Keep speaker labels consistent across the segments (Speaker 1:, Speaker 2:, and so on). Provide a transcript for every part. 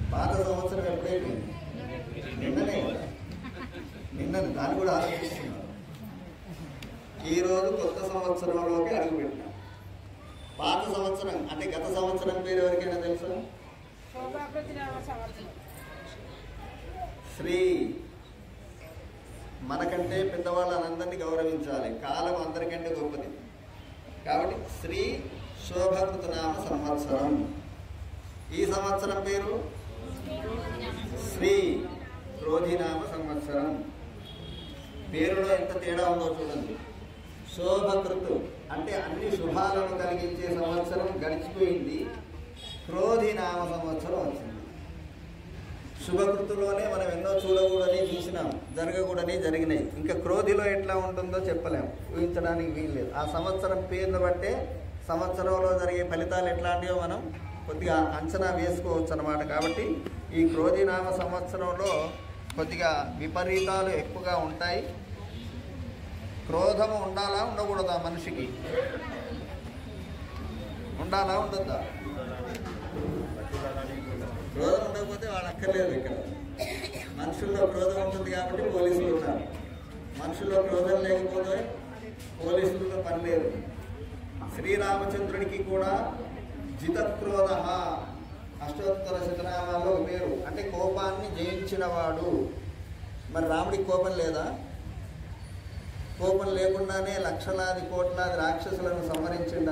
Speaker 1: పాత సంవత్సరం ఎప్పుడైపోయింది నిన్ననే కదా నిన్న దాన్ని కూడా ఆలోచిస్తున్నాను ఈ రోజు కొత్త సంవత్సరంలోకి అడుగుపెట్టినా పాత సంవత్సరం అంటే గత సంవత్సరం పేరు ఎవరికైనా తెలుసా
Speaker 2: శోభాకృతినామ సంవత్సరం
Speaker 1: శ్రీ మనకంటే పెద్దవాళ్ళని అందరినీ గౌరవించాలి కాలం అందరికంటే గొప్పది కాబట్టి శ్రీ శోభకృతనామ సంవత్సరం ఈ సంవత్సరం పేరు శ్రీ క్రోధినామ సంవత్సరం పేరులో ఎంత తేడా ఉందో చూడండి శోభకృతు అంటే అన్ని శుభాలను కలిగించే సంవత్సరం గడిచిపోయింది క్రోధినామ సంవత్సరం వచ్చింది శుభకృతులోనే మనం ఎన్నో చూడకూడని చూసినాం జరగకూడని జరిగినాయి ఇంకా క్రోధిలో ఎట్లా ఉంటుందో చెప్పలేము ఊహించడానికి వీల్లేదు ఆ సంవత్సరం పేరును బట్టే సంవత్సరంలో జరిగే ఫలితాలు ఎట్లాంటివో మనం కొద్దిగా అంచనా వేసుకోవచ్చు అనమాట కాబట్టి ఈ క్రోధినామ సంవత్సరంలో కొద్దిగా విపరీతాలు ఎక్కువగా ఉంటాయి క్రోధము ఉండాలా ఉండకూడదా మనిషికి ఉండాలా ఉండద్దా క్రోధం ఉండకపోతే వాళ్ళు అక్కర్లేదు ఇక్కడ మనుషుల్లో క్రోధం ఉంటుంది కాబట్టి పోలీసులు ఉన్నారు మనుషుల్లో క్రోధం లేకపోతే పోలీసులతో పని లేదు శ్రీరామచంద్రుడికి కూడా జితక్రోధ అష్టోత్తర శతనామాల్లో ఒక పేరు అంటే కోపాన్ని జయించినవాడు మరి రాముడికి కోపం లేదా కోపం లేకుండానే లక్షలాది కోట్లాది రాక్షసులను సంహరించిండా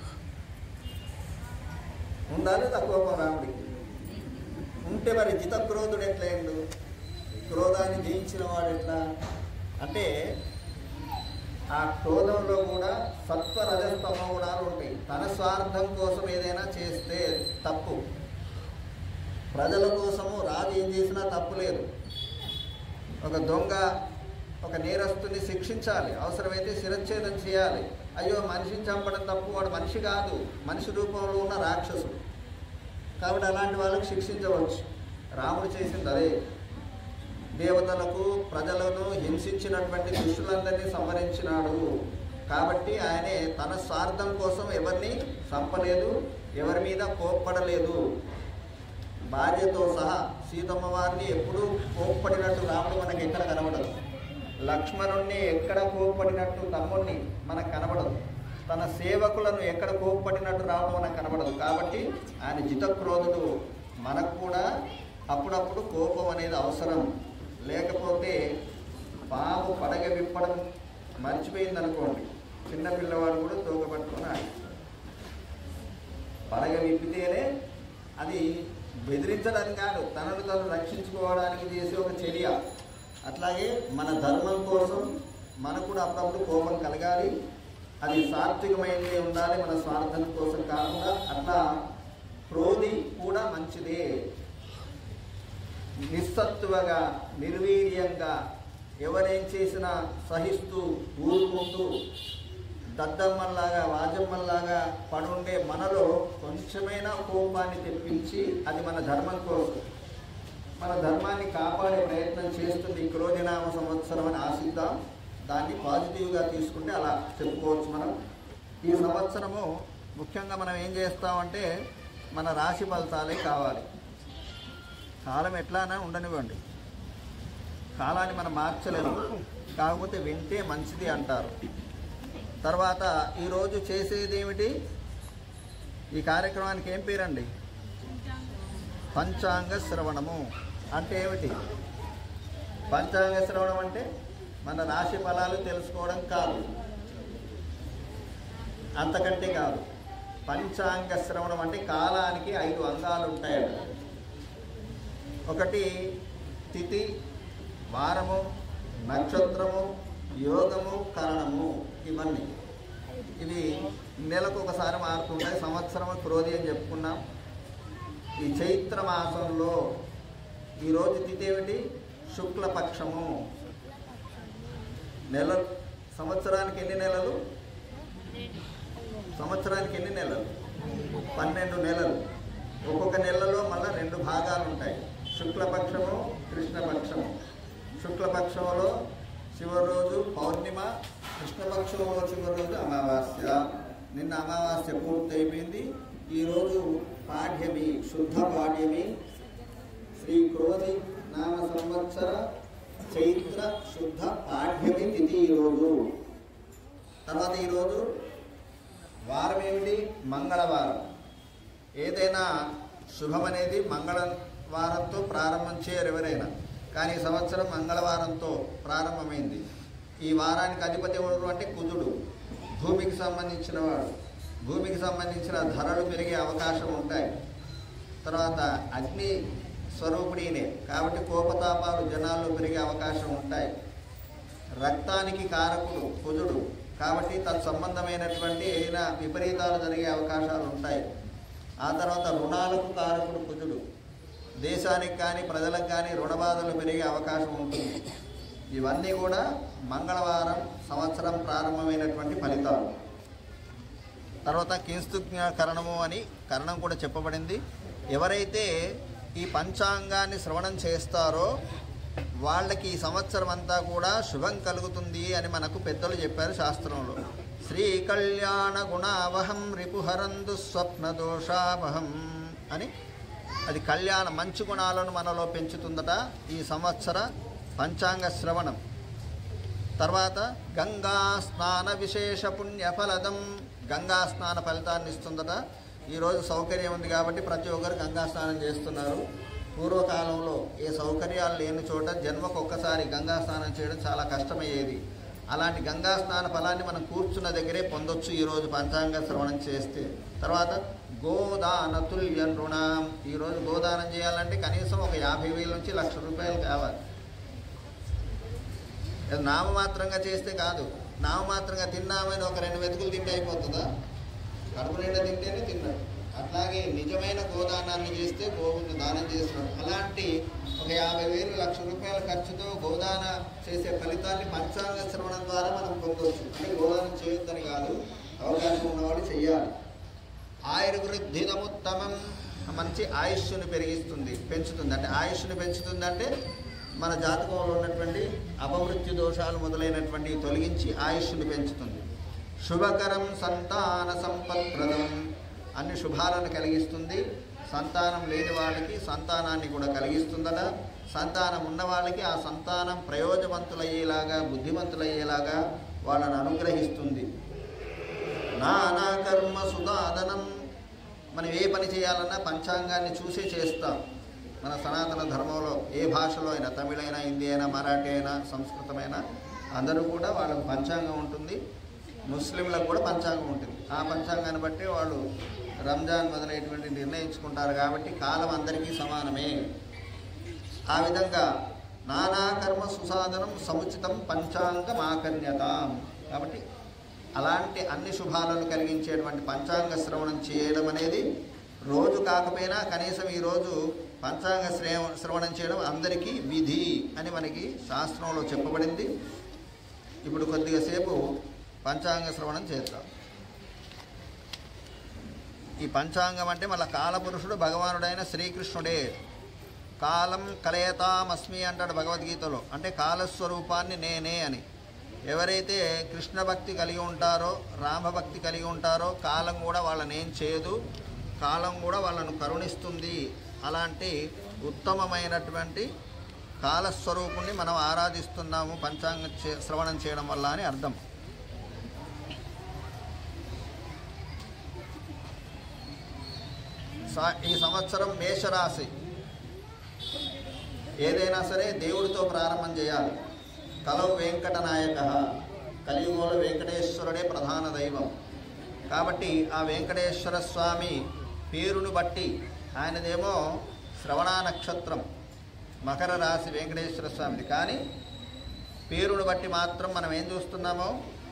Speaker 1: ఉందా లేదా కోపం రాముడికి ఉంటే మరి జితక్రోధుడు ఎట్లయిండు క్రోధాన్ని జయించిన వాడు ఎట్లా అంటే ఆ క్రోధంలో కూడా సత్వ రజస్తమ గుణాలు ఉంటాయి తన స్వార్థం కోసం ఏదైనా చేస్తే తప్పు ప్రజల కోసము రాజు ఏం చేసినా తప్పు లేదు ఒక దొంగ ఒక నేరస్తుని శిక్షించాలి అవసరమైతే శిరచ్ఛేదం చేయాలి అయ్యో మనిషిని చంపడం తప్పు వాడు మనిషి కాదు మనిషి రూపంలో ఉన్న రాక్షసుడు కాబట్టి అలాంటి వాళ్ళకి శిక్షించవచ్చు రాముడు చేసింది అదే దేవతలకు ప్రజలను హింసించినటువంటి దుష్టులందరినీ సంహరించినాడు కాబట్టి ఆయనే తన స్వార్థం కోసం ఎవరిని చంపలేదు ఎవరి మీద కోప్పడలేదు భార్యతో సహా సీతమ్మ వారిని ఎప్పుడూ కోప్పడినట్టు రాముడు మనకి ఎక్కడ కనబడదు లక్ష్మణుణ్ణి ఎక్కడ కోప్పడినట్టు తమ్ముణ్ణి మనకు కనబడదు తన సేవకులను ఎక్కడ కోప్పడినట్టు రావడం మనకు కనబడదు కాబట్టి ఆయన జితక్రోధుడు మనకు కూడా అప్పుడప్పుడు కోపం అనేది అవసరం లేకపోతే పాము పడగ విప్పడం మర్చిపోయింది అనుకోండి చిన్న పిల్లవాడు కూడా తోక పట్టుకొని ఆడి పడగ విప్పితేనే అది బెదిరించడానికి కాదు తనను తను రక్షించుకోవడానికి చేసే ఒక చర్య అట్లాగే మన ధర్మం కోసం మనకు కూడా అప్పుడప్పుడు కోపం కలగాలి అది సాత్వికమైనది ఉండాలి మన స్వార్థం కోసం కాకుండా అట్లా క్రోధి కూడా మంచిదే నిస్సత్తువగా నిర్వీర్యంగా ఎవరేం చేసినా సహిస్తూ ఊరుకుంటూ దద్దమ్మల్లాగా వాజమ్మల్లాగా పడుండే మనలో కొంచెమైనా కోపాన్ని తెప్పించి అది మన ధర్మం కోసం మన ధర్మాన్ని కాపాడే ప్రయత్నం చేస్తుంది ఈ క్రోధినామ సంవత్సరం అని ఆశిద్దాం దాన్ని పాజిటివ్గా తీసుకుంటే అలా చెప్పుకోవచ్చు మనం ఈ సంవత్సరము ముఖ్యంగా మనం ఏం చేస్తామంటే మన రాశి ఫలితాలే కావాలి కాలం ఎట్లానా ఉండనివ్వండి కాలాన్ని మనం మార్చలేము కాకపోతే వింటే మంచిది అంటారు తర్వాత ఈరోజు చేసేది ఏమిటి ఈ కార్యక్రమానికి ఏం పేరండి పంచాంగ శ్రవణము అంటే ఏమిటి పంచాంగ శ్రవణం అంటే మన రాశి ఫలాలు తెలుసుకోవడం కాదు అంతకంటే కాదు పంచాంగ శ్రవణం అంటే కాలానికి ఐదు అంగాలు ఉంటాయట ఒకటి తిథి వారము నక్షత్రము యోగము కరణము ఇవన్నీ ఇవి నెలకు ఒకసారి మారుతుంటాయి సంవత్సరం క్రోధి అని చెప్పుకున్నాం ఈ చైత్ర మాసంలో ఈరోజు తిథి ఏమిటి శుక్లపక్షము నెల సంవత్సరానికి ఎన్ని నెలలు సంవత్సరానికి ఎన్ని నెలలు పన్నెండు నెలలు ఒక్కొక్క నెలలో మళ్ళీ రెండు భాగాలు ఉంటాయి శుక్లపక్షము కృష్ణపక్షము శుక్లపక్షంలో చివరి రోజు పౌర్ణిమ కృష్ణపక్షంలో చివరి రోజు అమావాస్య నిన్న అమావాస్య పూర్తి అయిపోయింది ఈరోజు పాఠ్యమి శుద్ధ పాఠ్యమి శ్రీ క్రోధి నామ సంవత్సర చైత్ర శుద్ధ పాఠ్యమి తిథి ఈరోజు తర్వాత ఈరోజు వారం ఏమిటి మంగళవారం ఏదైనా శుభం అనేది మంగళవారంతో ప్రారంభం చేయరు ఎవరైనా కానీ ఈ సంవత్సరం మంగళవారంతో ప్రారంభమైంది ఈ వారానికి అధిపతి ఎవరు అంటే కుజుడు భూమికి సంబంధించిన వాడు భూమికి సంబంధించిన ధరలు పెరిగే అవకాశం ఉంటాయి తర్వాత అగ్ని స్వరూపుడినే కాబట్టి కోపతాపాలు జనాల్లో పెరిగే అవకాశం ఉంటాయి రక్తానికి కారకుడు కుజుడు కాబట్టి తత్సంబంధమైనటువంటి ఏదైనా విపరీతాలు జరిగే అవకాశాలు ఉంటాయి ఆ తర్వాత రుణాలకు కారకుడు కుజుడు దేశానికి కానీ ప్రజలకు కానీ రుణ బాధలు పెరిగే అవకాశం ఉంటుంది ఇవన్నీ కూడా మంగళవారం సంవత్సరం ప్రారంభమైనటువంటి ఫలితాలు తర్వాత కింస్తుజ్ఞ కరణము అని కరణం కూడా చెప్పబడింది ఎవరైతే ఈ పంచాంగాన్ని శ్రవణం చేస్తారో వాళ్ళకి ఈ సంవత్సరం అంతా కూడా శుభం కలుగుతుంది అని మనకు పెద్దలు చెప్పారు శాస్త్రంలో శ్రీ కళ్యాణ గుణావహం రిపుహరందు స్వప్న దోషావహం అని అది కళ్యాణ మంచి గుణాలను మనలో పెంచుతుందట ఈ సంవత్సర పంచాంగ శ్రవణం తర్వాత గంగా స్నాన విశేష పుణ్య ఫలదం గంగా స్నాన ఫలితాన్ని ఇస్తుందట ఈరోజు సౌకర్యం ఉంది కాబట్టి ప్రతి ఒక్కరు గంగా స్నానం చేస్తున్నారు పూర్వకాలంలో ఏ సౌకర్యాలు లేని చోట జన్మకు ఒక్కసారి గంగా స్నానం చేయడం చాలా కష్టమయ్యేది అలాంటి గంగా స్నాన ఫలాన్ని మనం కూర్చున్న దగ్గరే పొందొచ్చు ఈరోజు పంచాంగ శ్రవణం చేస్తే తర్వాత గోదాన తుల్య రుణం ఈరోజు గోదానం చేయాలంటే కనీసం ఒక యాభై వేల నుంచి లక్ష రూపాయలు కావాలి అది నామమాత్రంగా చేస్తే కాదు నామమాత్రంగా తిన్నామని ఒక రెండు వెతుకులు తింటే అయిపోతుందా కడుపు నిండా తింటేనే తిన్నాడు అట్లాగే నిజమైన గోదానాన్ని చేస్తే గోవుని దానం చేస్తున్నాడు అలాంటి ఒక యాభై వేలు లక్ష రూపాయల ఖర్చుతో గోదాన చేసే ఫలితాన్ని పంచాంగ శ్రవణం ద్వారా మనం పొందవచ్చు అంటే గోదానం చేయొద్దని కాదు అవకాశం ఉన్నవాడు చెయ్యాలి ఆయుర్వృద్ధిదముత్తమం మంచి ఆయుష్ను పెరిగిస్తుంది పెంచుతుంది అంటే ఆయుష్ను పెంచుతుంది అంటే మన జాతకంలో ఉన్నటువంటి అపమృత్యు దోషాలు మొదలైనటువంటి తొలగించి ఆయుష్ను పెంచుతుంది శుభకరం సంతాన సంపత్ప్రదం అన్ని శుభాలను కలిగిస్తుంది సంతానం లేని వాళ్ళకి సంతానాన్ని కూడా కలిగిస్తుందట సంతానం ఉన్న వాళ్ళకి ఆ సంతానం ప్రయోజవంతులయ్యేలాగా బుద్ధిమంతులయ్యేలాగా వాళ్ళని అనుగ్రహిస్తుంది నానా కర్మ సుదాదనం మనం ఏ పని చేయాలన్నా పంచాంగాన్ని చూసి చేస్తాం మన సనాతన ధర్మంలో ఏ భాషలో అయినా తమిళైనా హిందీ అయినా మరాఠీ అయినా సంస్కృతమైనా అందరూ కూడా వాళ్ళకు పంచాంగం ఉంటుంది ముస్లింలకు కూడా పంచాంగం ఉంటుంది ఆ పంచాంగాన్ని బట్టి వాళ్ళు రంజాన్ మొదలైనటువంటి నిర్ణయించుకుంటారు కాబట్టి కాలం అందరికీ సమానమే ఆ విధంగా నానా కర్మ సుసాధనం సముచితం పంచాంగమాకర్ణ్యతాం కాబట్టి అలాంటి అన్ని శుభాలను కలిగించేటువంటి పంచాంగ శ్రవణం చేయడం అనేది రోజు కాకపోయినా కనీసం ఈరోజు పంచాంగ శ్రేవ శ్రవణం చేయడం అందరికీ విధి అని మనకి శాస్త్రంలో చెప్పబడింది ఇప్పుడు కొద్దిగా సేపు పంచాంగ శ్రవణం చేద్దాం ఈ పంచాంగం అంటే మళ్ళీ కాలపురుషుడు భగవానుడైన శ్రీకృష్ణుడే కాలం కలయతామస్మి అంటాడు భగవద్గీతలో అంటే కాలస్వరూపాన్ని నేనే అని ఎవరైతే కృష్ణ భక్తి కలిగి ఉంటారో రామభక్తి కలిగి ఉంటారో కాలం కూడా వాళ్ళని ఏం చేయదు కాలం కూడా వాళ్ళను కరుణిస్తుంది అలాంటి ఉత్తమమైనటువంటి కాలస్వరూపుణ్ణి మనం ఆరాధిస్తున్నాము పంచాంగ చే- శ్రవణం చేయడం వల్ల అని అర్థం సా- ఈ సంవత్సరం మేషరాశి ఏదైనా సరే దేవుడితో ప్రారంభం చేయాలి కలవు వెంకట నాయక కలియుగంలో వెంకటేశ్వరుడే ప్రధాన దైవం కాబట్టి ఆ వెంకటేశ్వర స్వామి పేరును బట్టి ఆయనదేమో శ్రవణ నక్షత్రం మకర రాశి వెంకటేశ్వర స్వామిది కానీ పేరును బట్టి మాత్రం మనం ఏం చూస్తున్నామో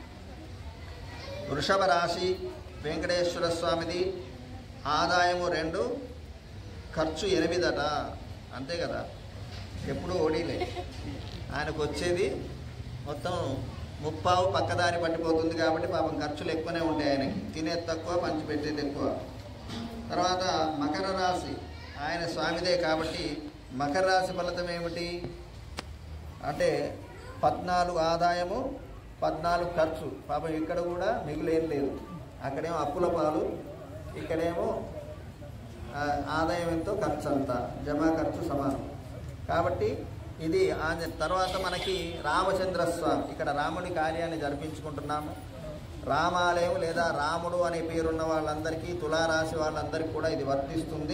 Speaker 1: వృషభ రాశి వెంకటేశ్వర స్వామిది ఆదాయము రెండు ఖర్చు ఎనిమిదట అంతే కదా ఎప్పుడు ఓడిలే ఆయనకు వచ్చేది మొత్తం ముప్పావు పక్కదారి పట్టిపోతుంది కాబట్టి పాపం ఖర్చులు ఎక్కువనే ఉంటాయి ఆయనకి తినేది తక్కువ పంచి పెట్టేది ఎక్కువ తర్వాత మకర రాశి ఆయన స్వామిదే కాబట్టి మకర రాశి ఫలితం ఏమిటి అంటే పద్నాలుగు ఆదాయము పద్నాలుగు ఖర్చు పాపం ఇక్కడ కూడా మిగులేం లేదు అక్కడేమో అప్పుల పాలు ఇక్కడేమో ఆ, ఆదాయం ఎంతో ఖర్చు అంత జమా ఖర్చు సమానం కాబట్టి ఇది ఆంజ తర్వాత మనకి రామచంద్ర స్వామి ఇక్కడ రాముడి కార్యాన్ని జరిపించుకుంటున్నాము రామాలయం లేదా రాముడు అనే పేరున్న వాళ్ళందరికీ తులారాశి వాళ్ళందరికీ కూడా ఇది వర్తిస్తుంది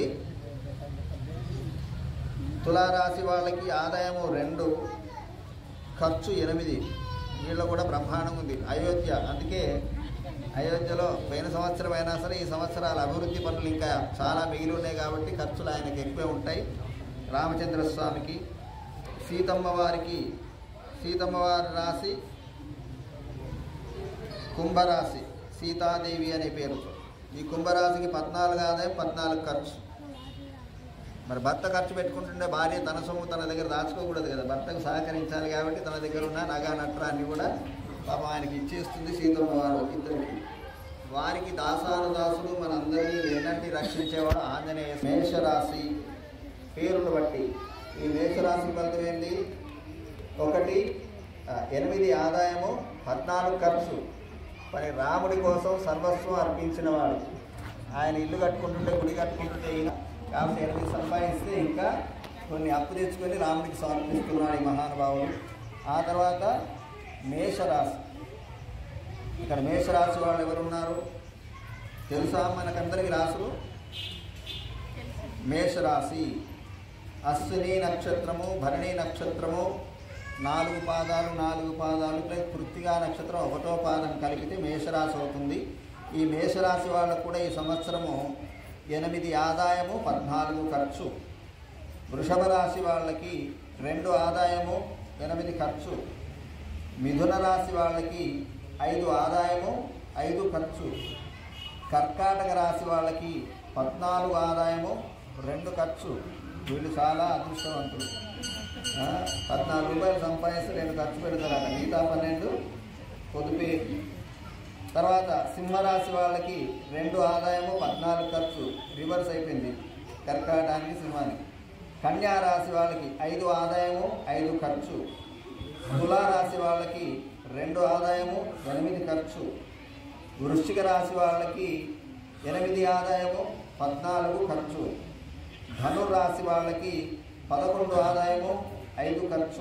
Speaker 1: తులారాశి వాళ్ళకి ఆదాయము రెండు ఖర్చు ఎనిమిది వీళ్ళు కూడా బ్రహ్మాండం ఉంది అయోధ్య అందుకే అయోధ్యలో పోయిన సంవత్సరం అయినా సరే ఈ సంవత్సరాల అభివృద్ధి పనులు ఇంకా చాలా మిగిలి ఉన్నాయి కాబట్టి ఖర్చులు ఆయనకి ఎక్కువే ఉంటాయి రామచంద్ర స్వామికి సీతమ్మ వారికి సీతమ్మ వారి రాశి కుంభరాశి సీతాదేవి అనే పేరు ఈ కుంభరాశికి పద్నాలుగు ఆదాయం పద్నాలుగు ఖర్చు మరి భర్త ఖర్చు పెట్టుకుంటుంటే భార్య తన సొమ్ము తన దగ్గర దాచుకోకూడదు కదా భర్తకు సహకరించాలి కాబట్టి తన దగ్గర ఉన్న నగా నట్రాన్ని కూడా పాపం ఆయనకి ఇచ్చేస్తుంది సీతమ్మ వారు ఇద్దరికి వారికి దాసాను దాసుడు మనందరినీ వెన్నంటి రక్షించేవాడు ఆంజనేయ మేషరాశి పేరును బట్టి ఈ మేషరాశి ఫలితం ఏంటి ఒకటి ఆ, ఎనిమిది ఆదాయము పద్నాలుగు ఖర్చు మరి రాముడి కోసం సర్వస్వం అర్పించిన వాడు ఆయన ఇల్లు కట్టుకుంటుంటే గుడి కట్టుకుంటుంటే ఈయన కాబట్టి ఎనిమిది సంపాదిస్తే ఇంకా కొన్ని అప్పు తెచ్చుకొని రాముడికి సమర్పిస్తున్నాడు ఈ మహానుభావుడు ఆ తర్వాత మేషరాశి ఇక్కడ మేషరాశి వాళ్ళు ఎవరున్నారు తెలుసా మనకందరికి రాసులు మేషరాశి అశ్విని నక్షత్రము భరణి నక్షత్రము నాలుగు పాదాలు నాలుగు పాదాలు ప్లస్ కృత్తిగా నక్షత్రం ఒకటో పాదం కలిపితే మేషరాశి అవుతుంది ఈ మేషరాశి వాళ్ళకు కూడా ఈ సంవత్సరము ఎనిమిది ఆదాయము పద్నాలుగు ఖర్చు వృషభ రాశి వాళ్ళకి రెండు ఆదాయము ఎనిమిది ఖర్చు మిథున రాశి వాళ్ళకి ఐదు ఆదాయము ఐదు ఖర్చు కర్కాటక రాశి వాళ్ళకి పద్నాలుగు ఆదాయము రెండు ఖర్చు వీళ్ళు చాలా అదృష్టవంతులు ఆ, పద్నాలుగు రూపాయలు సంపాదిస్తే రెండు ఖర్చు పెడతారట మిగతా పన్నెండు పొదుపే తర్వాత సింహరాశి వాళ్ళకి రెండు ఆదాయము పద్నాలుగు ఖర్చు రివర్స్ అయిపోయింది కర్కాటానికి సింహానికి కన్యా రాశి వాళ్ళకి ఐదు ఆదాయము ఐదు ఖర్చు తులారాశి వాళ్ళకి రెండు ఆదాయము ఎనిమిది ఖర్చు వృశ్చిక రాశి వాళ్ళకి ఎనిమిది ఆదాయము పద్నాలుగు ఖర్చు ధనురాశి వాళ్ళకి పదకొండు ఆదాయము ఐదు ఖర్చు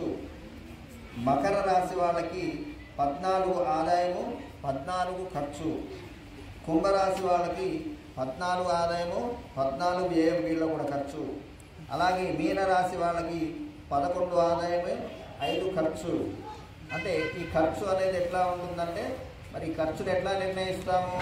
Speaker 1: మకర రాశి వాళ్ళకి పద్నాలుగు ఆదాయము పద్నాలుగు ఖర్చు కుంభరాశి వాళ్ళకి పద్నాలుగు ఆదాయము పద్నాలుగు వ్యయం వీళ్ళ కూడా ఖర్చు అలాగే మీనరాశి వాళ్ళకి పదకొండు ఆదాయమే ఐదు ఖర్చు అంటే ఈ ఖర్చు అనేది ఎట్లా ఉంటుందంటే మరి ఈ ఖర్చులు ఎట్లా నిర్ణయిస్తాము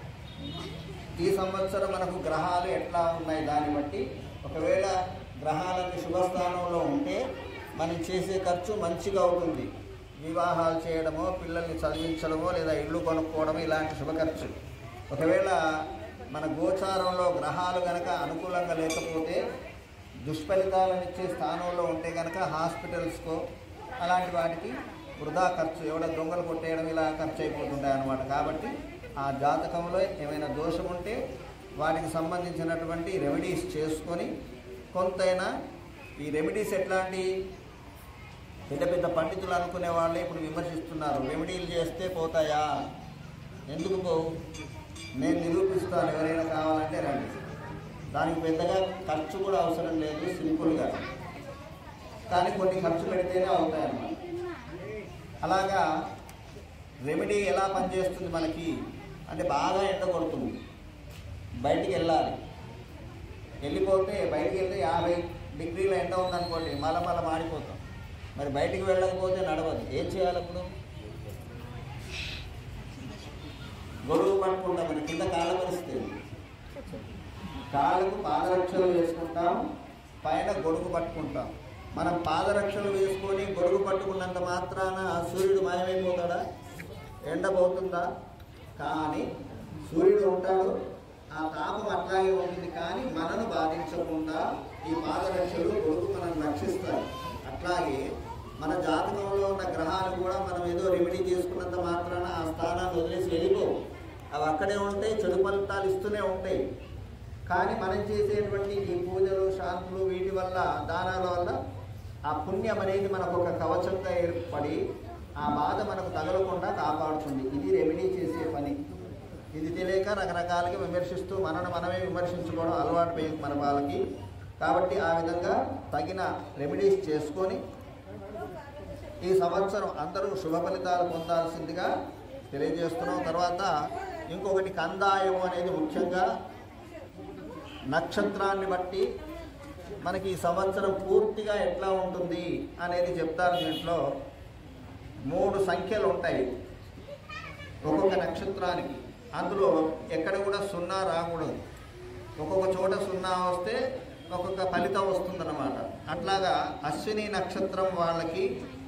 Speaker 1: ఈ సంవత్సరం మనకు గ్రహాలు ఎట్లా ఉన్నాయి దాన్ని బట్టి ఒకవేళ గ్రహాలన్నీ శుభస్థానంలో ఉంటే మనం చేసే ఖర్చు మంచిగా అవుతుంది వివాహాలు చేయడమో పిల్లల్ని చదివించడమో లేదా ఇల్లు కొనుక్కోవడమో ఇలాంటి శుభ ఖర్చు ఒకవేళ మన గోచారంలో గ్రహాలు గనక అనుకూలంగా లేకపోతే దుష్ఫలితాలను ఇచ్చే స్థానంలో ఉంటే కనుక హాస్పిటల్స్కో అలాంటి వాటికి వృధా ఖర్చు ఎవడో దొంగలు కొట్టేయడం ఇలా ఖర్చు అయిపోతుంటాయి అన్నమాట కాబట్టి ఆ జాతకంలో ఏమైనా దోషం ఉంటే వాటికి సంబంధించినటువంటి రెమెడీస్ చేసుకొని కొంతైనా ఈ రెమెడీస్ ఎట్లాంటి పెద్ద పెద్ద పండితులు అనుకునే వాళ్ళే ఇప్పుడు విమర్శిస్తున్నారు రెమెడీలు చేస్తే పోతాయా ఎందుకు పోవు నేను నిరూపిస్తాను ఎవరైనా కావాలంటే రండి దానికి పెద్దగా ఖర్చు కూడా అవసరం లేదు సింపుల్గా కానీ కొన్ని ఖర్చు పెడితేనే అవుతాయి అన్నమాట అలాగా రెమెడీ ఎలా పనిచేస్తుంది మనకి అంటే బాగా ఎండ కొడుతుంది బయటికి వెళ్ళాలి వెళ్ళిపోతే బయటికి వెళ్తే యాభై డిగ్రీల ఎండ ఉందనుకోండి మళ్ళా మళ్ళీ మాడిపోతాం మరి బయటికి వెళ్ళకపోతే నడవదు ఏం చేయాలి అప్పుడు గొడుగు పట్టుకుంటాం మన కింద కాళ్ళ పరిస్థితి కాళ్ళకు పాదరక్షలు వేసుకుంటాం పైన గొడుగు పట్టుకుంటాం మనం పాదరక్షలు వేసుకొని గొడుగు పట్టుకున్నంత మాత్రాన సూర్యుడు మాయమైపోతాడా ఎండ పోతుందా కానీ సూర్యుడు ఉంటాడు ఆ తాపం అట్లాగే ఉంటుంది కానీ మనను బాధించకుండా ఈ పాదరక్షలు గొడుగు మనం రక్షిస్తాయి అట్లాగే మన జాతకంలో ఉన్న గ్రహాలు కూడా మనం ఏదో రెమెడీ చేసుకున్నంత మాత్రాన ఆ స్థానాన్ని వదిలేసి వెళ్ళిపోవు అవి అక్కడే ఉంటాయి చెడు ఫలితాలు ఇస్తూనే ఉంటాయి కానీ మనం చేసేటువంటి ఈ పూజలు శాంతులు వీటి వల్ల దానాల వల్ల ఆ పుణ్యం అనేది మనకు ఒక కవచంగా ఏర్పడి ఆ బాధ మనకు తగలకుండా కాపాడుతుంది ఇది రెమెడీ చేసే పని ఇది తెలియక రకరకాలుగా విమర్శిస్తూ మనను మనమే విమర్శించుకోవడం అలవాటు పోయింది మన వాళ్ళకి కాబట్టి ఆ విధంగా తగిన రెమెడీస్ చేసుకొని ఈ సంవత్సరం అందరూ శుభ ఫలితాలు పొందాల్సిందిగా తెలియజేస్తున్నాం తర్వాత ఇంకొకటి కందాయం అనేది ముఖ్యంగా నక్షత్రాన్ని బట్టి మనకి ఈ సంవత్సరం పూర్తిగా ఎట్లా ఉంటుంది అనేది చెప్తారు దీంట్లో మూడు సంఖ్యలు ఉంటాయి ఒక్కొక్క నక్షత్రానికి అందులో ఎక్కడ కూడా సున్నా రాకూడదు ఒక్కొక్క చోట సున్నా వస్తే ఒక్కొక్క ఫలితం వస్తుందన్నమాట అట్లాగా అశ్విని నక్షత్రం వాళ్ళకి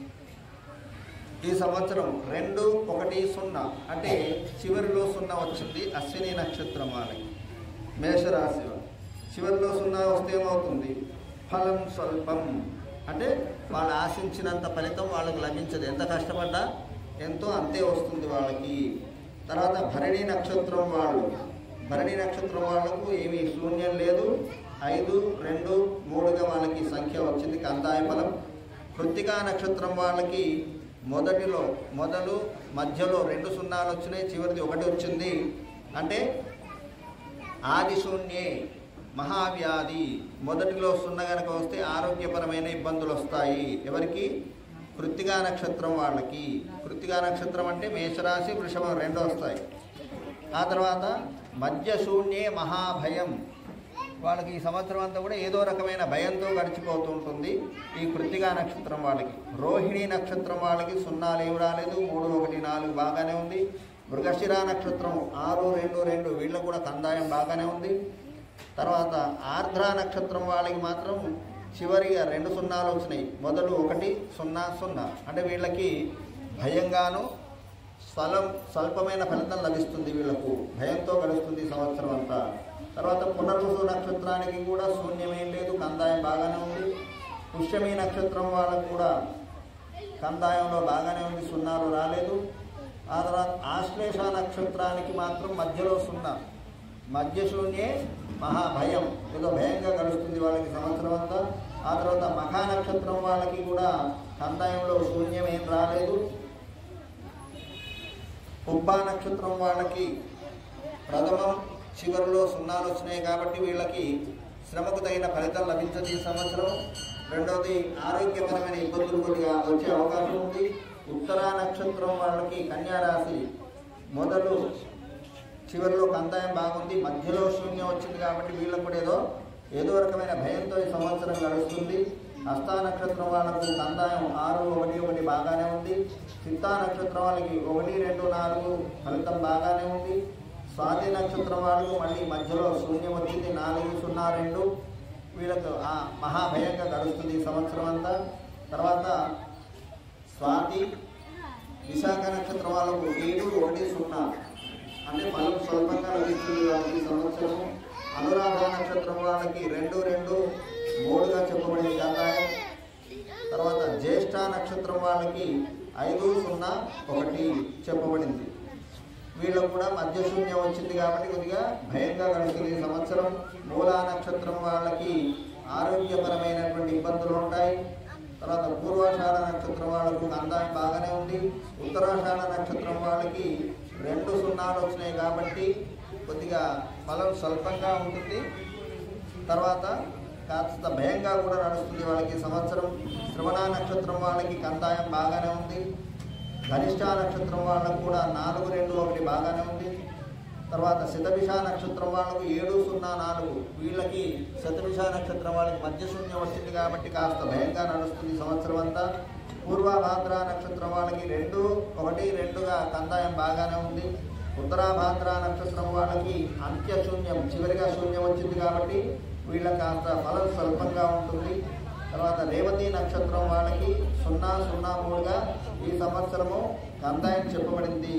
Speaker 1: ఈ సంవత్సరం రెండు ఒకటి సున్నా అంటే చివరిలో సున్నా వచ్చింది అశ్విని నక్షత్రం వాళ్ళకి మేషరాశి వాళ్ళు. చివరిలో సున్నా వస్తే ఏమవుతుంది ఫలం స్వల్పం అంటే వాళ్ళు ఆశించినంత ఫలితం వాళ్ళకి లభించదు ఎంత కష్టపడ్డా ఎంతో అంతే వస్తుంది వాళ్ళకి తర్వాత భరణి నక్షత్రం వాళ్ళు భరణి నక్షత్రం వాళ్ళకు ఏమీ శూన్యం లేదు ఐదు రెండు మూడుగా వాళ్ళకి సంఖ్య వచ్చింది కందాయ ఫలం కృత్తికా నక్షత్రం వాళ్ళకి మొదటిలో మొదలు మధ్యలో రెండు సున్నాలు వచ్చినాయి చివరిది ఒకటి వచ్చింది అంటే ఆది శూన్యే మహావ్యాధి మొదటిలో సున్న గనక వస్తే ఆరోగ్యపరమైన ఇబ్బందులు వస్తాయి ఎవరికి కృత్తిగా నక్షత్రం వాళ్ళకి కృత్తిగా నక్షత్రం అంటే మేషరాశి వృషభం రెండు వస్తాయి ఆ తర్వాత మధ్య శూన్యే మహాభయం వాళ్ళకి ఈ సంవత్సరం అంతా కూడా ఏదో రకమైన భయంతో గడిచిపోతూ ఉంటుంది ఈ కృత్తిగా నక్షత్రం వాళ్ళకి రోహిణి నక్షత్రం వాళ్ళకి సున్నాలు ఏమి రాలేదు మూడు ఒకటి నాలుగు బాగానే ఉంది మృగశిర నక్షత్రం ఆరు రెండు రెండు వీళ్ళకు కూడా కందాయం బాగానే ఉంది తర్వాత ఆర్ద్ర నక్షత్రం వాళ్ళకి మాత్రం చివరిగా రెండు సున్నాలు వచ్చినాయి మొదలు ఒకటి సున్నా సున్నా అంటే వీళ్ళకి భయంగాను స్వలం స్వల్పమైన ఫలితం లభిస్తుంది వీళ్ళకు భయంతో గడుస్తుంది ఈ సంవత్సరం అంతా తర్వాత పునర్వసు నక్షత్రానికి కూడా శూన్యమేం లేదు కందాయం బాగానే ఉంది పుష్యమి నక్షత్రం వాళ్ళకు కూడా కందాయంలో బాగానే ఉంది సున్నాలు రాలేదు ఆ తర్వాత ఆశ్లేష నక్షత్రానికి మాత్రం మధ్యలో సున్నా మధ్య శూన్యే మహాభయం ఏదో భయంగా గడుస్తుంది వాళ్ళకి సంవత్సరం అంతా ఆ తర్వాత మఖా నక్షత్రం వాళ్ళకి కూడా కందాయంలో శూన్యం ఏం రాలేదు ఉబ్బా నక్షత్రం వాళ్ళకి ప్రథమం చివరిలో సున్నాలు వచ్చినాయి కాబట్టి వీళ్ళకి శ్రమకు తగిన ఫలితం లభించదు ఈ సంవత్సరం రెండవది ఆరోగ్యపరమైన ఇబ్బందులు కొద్దిగా వచ్చే అవకాశం ఉంది ఉత్తరా నక్షత్రం వాళ్ళకి కన్యా రాశి మొదలు చివరిలో కందాయం బాగుంది మధ్యలో శూన్యం వచ్చింది కాబట్టి వీళ్ళకు కూడా ఏదో ఏదో రకమైన భయంతో ఈ సంవత్సరం గడుస్తుంది హస్తా నక్షత్రం వాళ్ళకు కందాయం ఆరు ఒకటి ఒకటి బాగానే ఉంది చిత్తా నక్షత్రం వాళ్ళకి ఒకటి రెండు నాలుగు ఫలితం బాగానే ఉంది స్వాతి నక్షత్రం వాళ్ళకు మళ్ళీ మధ్యలో శూన్యం వచ్చింది నాలుగు సున్నా రెండు వీళ్ళకు ఆ మహాభయంగా గడుస్తుంది ఈ సంవత్సరం అంతా తర్వాత స్వాతి విశాఖ నక్షత్రం వాళ్ళకు ఏడు ఒకటి సున్నా అంటే ఫలం స్వల్పంగా లభిస్తుంది వాళ్ళకి ఈ సంవత్సరం అనురాధ నక్షత్రం వాళ్ళకి రెండు రెండు మూడుగా చెప్పబడింది కందాయం తర్వాత జ్యేష్ఠ నక్షత్రం వాళ్ళకి ఐదు సున్నా ఒకటి చెప్పబడింది వీళ్ళకు కూడా మధ్య శూన్యం వచ్చింది కాబట్టి కొద్దిగా భయంగా గడుస్తుంది ఈ సంవత్సరం మూలా నక్షత్రం వాళ్ళకి ఆరోగ్యపరమైనటువంటి ఇబ్బందులు ఉంటాయి తర్వాత పూర్వాషాఢ నక్షత్రం వాళ్ళకు కందాయం బాగానే ఉంది ఉత్తరాషాఢ నక్షత్రం వాళ్ళకి రెండు సున్నాలు వచ్చినాయి కాబట్టి కొద్దిగా ఫలం స్వల్పంగా ఉంటుంది తర్వాత కాస్త భయంగా కూడా నడుస్తుంది వాళ్ళకి ఈ సంవత్సరం శ్రవణ నక్షత్రం వాళ్ళకి కందాయం బాగానే ఉంది ధనిష్ట నక్షత్రం వాళ్ళకు కూడా నాలుగు రెండు ఒకటి బాగానే ఉంది తర్వాత శతభిష నక్షత్రం వాళ్ళకు ఏడు సున్నా నాలుగు వీళ్ళకి శతభిష నక్షత్రం వాళ్ళకి మధ్య శూన్యం వచ్చింది కాబట్టి కాస్త భయంగా నడుస్తుంది ఈ సంవత్సరం అంతా పూర్వభాద్ర నక్షత్రం వాళ్ళకి రెండు ఒకటి రెండుగా కందాయం బాగానే ఉంది ఉత్తరాభాద్ర నక్షత్రం వాళ్ళకి అంత్య శూన్యం చివరిగా శూన్యం వచ్చింది కాబట్టి వీళ్ళకి కాస్త ఫలం స్వల్పంగా ఉంటుంది తర్వాత రేవతి నక్షత్రం వాళ్ళకి సున్నా సున్నా మూడుగా ఈ సంవత్సరము కందాయం చెప్పబడింది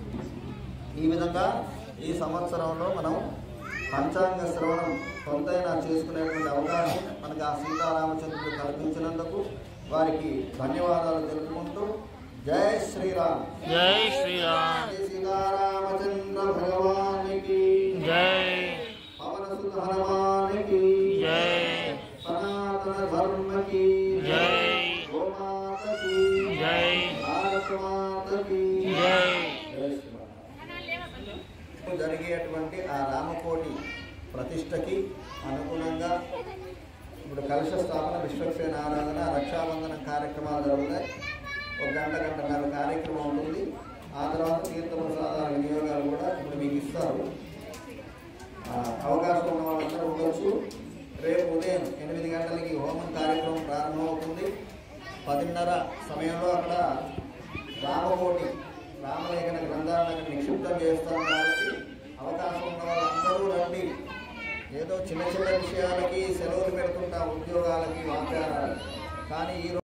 Speaker 1: ఈ విధంగా ఈ సంవత్సరంలో మనం పంచాంగ శ్రవణం కొంతైనా చేసుకునేటువంటి అవకాశం మనకు ఆ సీతారామచంద్రుడు కల్పించినందుకు వారికి ధన్యవాదాలు తెలుపుకుంటూ జై శ్రీరామ్
Speaker 3: జై శ్రీరామ్
Speaker 1: జై సీతారామచంద్ర భగవానికి
Speaker 3: జై
Speaker 1: పవన సుత హనుమానికి
Speaker 3: జై
Speaker 1: సనాతన ధర్మకి
Speaker 3: జై
Speaker 1: గోమాతకి
Speaker 3: జై
Speaker 1: భారతమాతకి
Speaker 3: జై
Speaker 1: జై శ్రీరామ్ జరిగేటువంటి ఆ రామకోటి ప్రతిష్టకి అనుగుణంగా ఇప్పుడు కలశ స్థాపన విశ్వక్సేన ఆరాధన రక్షాబంధన కార్యక్రమాలు జరుగుతాయి ఒక గంట గంటన్నర కార్యక్రమం ఉంటుంది ఆ తర్వాత తీర్థప్రసాదాల వినియోగాలు కూడా ఇప్పుడు మీకు ఇస్తారు ఆ, అవకాశం ఉన్న వాళ్ళందరూ ఉండొచ్చు రేపు ఉదయం ఎనిమిది గంటలకి హోమం కార్యక్రమం ప్రారంభమవుతుంది పదిన్నర సమయంలో అక్కడ రామకోటి రామలేఖన గ్రంథాలను అక్కడ నిక్షిప్తం చేస్తాం కాబట్టి అవకాశం ఉన్న వాళ్ళందరూ రండి ఏదో చిన్న చిన్న విషయాలకి సెలవులు పెడుతుంటాం ఉద్యోగాలకి వాచారాలు కానీ ఈ